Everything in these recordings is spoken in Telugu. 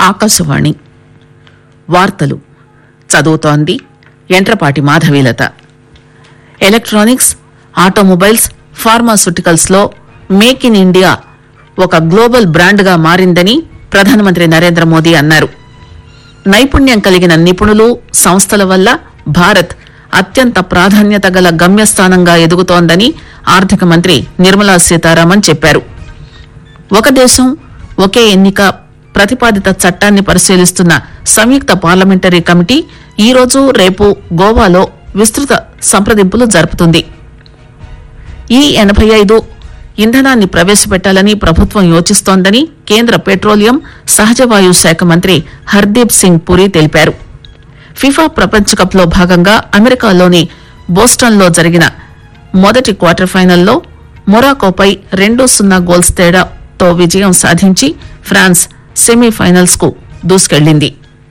ఆకాశవాణి వార్తలు చదువుతోంది Yentrapati Madhavilatha electronics automobiles pharmaceuticals లో మేక్ ఇన్ ఇండియా ఒక గ్లోబల్ బ్రాండ్ గా మారిందని ప్రధానమంత్రి నరేంద్ర మోదీ అన్నారు నైపుణ్యం కలిగిన నిపుణులు సంస్థల వల్ల భారత్ అత్యంత ప్రాధాన్యత గల గమ్యస్థానంగా ఎదుగుతోందని ఆర్థిక మంత్రి నిర్మలా సీతారామన్ చెప్పారు ఒక దేశం ఒకే ఎన్నిక ప్రతిపాదిత చట్టాన్ని పరిశీలిస్తున్న సంయుక్త పార్లమెంటరీ కమిటీ ఈ రోజు రేపు గోవాలో విస్తృత సంప్రదింపులు జరుపుతుంది ఈ ఎనభై ఐదు ఇంధనాన్ని ప్రవేశపెట్టాలని ప్రభుత్వం యోచిస్తోందని కేంద్ర పెట్రోలియం సహజవాయు శాఖ మంత్రి హర్దీప్ సింగ్ పురి తెలిపారు ఫిఫా ప్రపంచ కప్ లో భాగంగా అమెరికాలోని బోస్టన్ లో జరిగిన మొదటి క్వార్టర్ ఫైనల్లో మొరాకోపై రెండు సున్నా గోల్స్ తేడాతో విజయం సాధించి ఫ్రాన్స్ సెమీఫైనల్స్ కు దూసుకెళ్లింది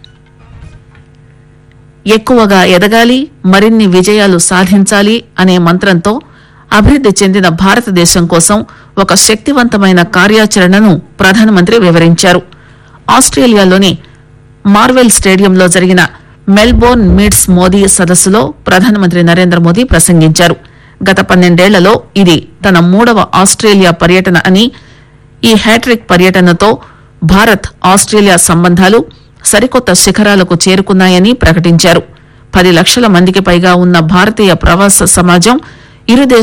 ఎక్కువగా ఎదగాలి మరిన్ని విజయాలు సాధించాలి అనే మంత్రంతో అభివృద్ది చెందిన భారతదేశం కోసం ఒక శక్తివంతమైన కార్యాచరణను ప్రధానమంత్రి వివరించారు ఆస్ట్రేలియాలోని మార్వెల్ స్టేడియంలో జరిగిన మెల్బోర్న్ మీట్స్ మోదీ సదస్సులో ప్రధానమంత్రి నరేంద్ర మోదీ ప్రసంగించారు గత పన్నెండేళ్లలో ఇది తన మూడవ ఆస్ట్రేలియా పర్యటన అని ఈ హ్యాట్రిక్ పర్యటనతో భారత్ ఆస్ట్రేలియా సంబంధాలు సరికొత్త శిఖరాలకు చేరుకున్నాయని ప్రకటించారు పది లక్షల మందికి పైగా ఉన్న భారతీయ ప్రవాస సమాజం ఇరు దేశాల